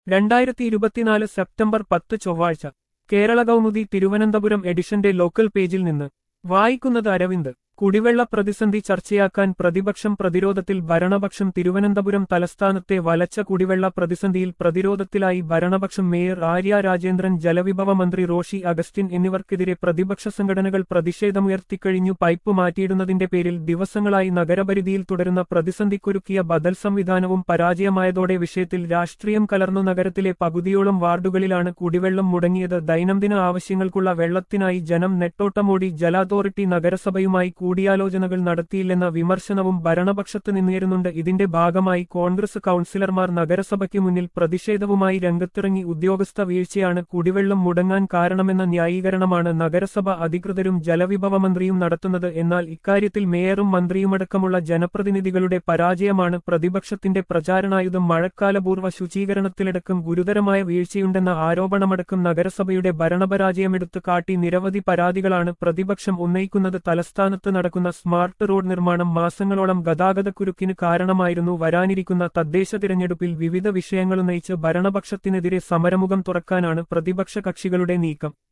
രണ്ടായിരത്തി ഇരുപത്തിനാല് സെപ്റ്റംബർ പത്ത് ചൊവ്വാഴ്ച കേരള കൗമുദി തിരുവനന്തപുരം എഡിഷന്റെ ലോക്കൽ പേജിൽ നിന്ന് വായിക്കുന്നത് അരവിന്ദ് കുടിവെള്ള പ്രതിസന്ധി ചർച്ചയാക്കാൻ പ്രതിപക്ഷം പ്രതിരോധത്തിൽ ഭരണപക്ഷം തിരുവനന്തപുരം തലസ്ഥാനത്തെ വലച്ച കുടിവെള്ള പ്രതിസന്ധിയിൽ പ്രതിരോധത്തിലായി ഭരണപക്ഷം മേയർ ആര്യ രാജേന്ദ്രൻ ജലവിഭവ മന്ത്രി റോഷി അഗസ്റ്റിൻ എന്നിവർക്കെതിരെ പ്രതിപക്ഷ സംഘടനകൾ പ്രതിഷേധമുയർത്തിക്കഴിഞ്ഞു പൈപ്പ് മാറ്റിയിടുന്നതിന്റെ പേരിൽ ദിവസങ്ങളായി നഗരപരിധിയിൽ തുടരുന്ന പ്രതിസന്ധിക്കൊരുക്കിയ ബദൽ സംവിധാനവും പരാജയമായതോടെ വിഷയത്തിൽ രാഷ്ട്രീയം കലർന്നു നഗരത്തിലെ പകുതിയോളം വാർഡുകളിലാണ് കുടിവെള്ളം മുടങ്ങിയത് ദൈനംദിന ആവശ്യങ്ങൾക്കുള്ള വെള്ളത്തിനായി ജനം നെട്ടോട്ടമോടി ജല അതോറിറ്റി നഗരസഭയുമായി കൂടിയാലോചനകൾ നടത്തിയില്ലെന്ന വിമർശനവും ഭരണപക്ഷത്ത് നിന്നുയരുന്നുണ്ട് ഇതിന്റെ ഭാഗമായി കോൺഗ്രസ് കൌൺസിലർമാർ നഗരസഭയ്ക്ക് മുന്നിൽ പ്രതിഷേധവുമായി രംഗത്തിറങ്ങി ഉദ്യോഗസ്ഥ വീഴ്ചയാണ് കുടിവെള്ളം മുടങ്ങാൻ കാരണമെന്ന ന്യായീകരണമാണ് നഗരസഭ അധികൃതരും ജലവിഭവ മന്ത്രിയും നടത്തുന്നത് എന്നാൽ ഇക്കാര്യത്തിൽ മേയറും മന്ത്രിയുമടക്കമുള്ള ജനപ്രതിനിധികളുടെ പരാജയമാണ് പ്രതിപക്ഷത്തിന്റെ പ്രചാരണായുധം മഴക്കാലപൂർവ്വ ശുചീകരണത്തിലടക്കം ഗുരുതരമായ വീഴ്ചയുണ്ടെന്ന ആരോപണമടക്കം നഗരസഭയുടെ ഭരണപരാജയമെടുത്തു കാട്ടി നിരവധി പരാതികളാണ് പ്രതിപക്ഷം ഉന്നയിക്കുന്നത് തലസ്ഥാനത്ത് നടക്കുന്ന സ്മാർട്ട് റോഡ് നിർമ്മാണം മാസങ്ങളോളം ഗതാഗതക്കുരുക്കിന് കാരണമായിരുന്നു വരാനിരിക്കുന്ന തദ്ദേശ തിരഞ്ഞെടുപ്പിൽ വിവിധ വിഷയങ്ങളുന്നയിച്ച് ഭരണപക്ഷത്തിനെതിരെ സമരമുഖം തുറക്കാനാണ് പ്രതിപക്ഷ കക്ഷികളുടെ നീക്കം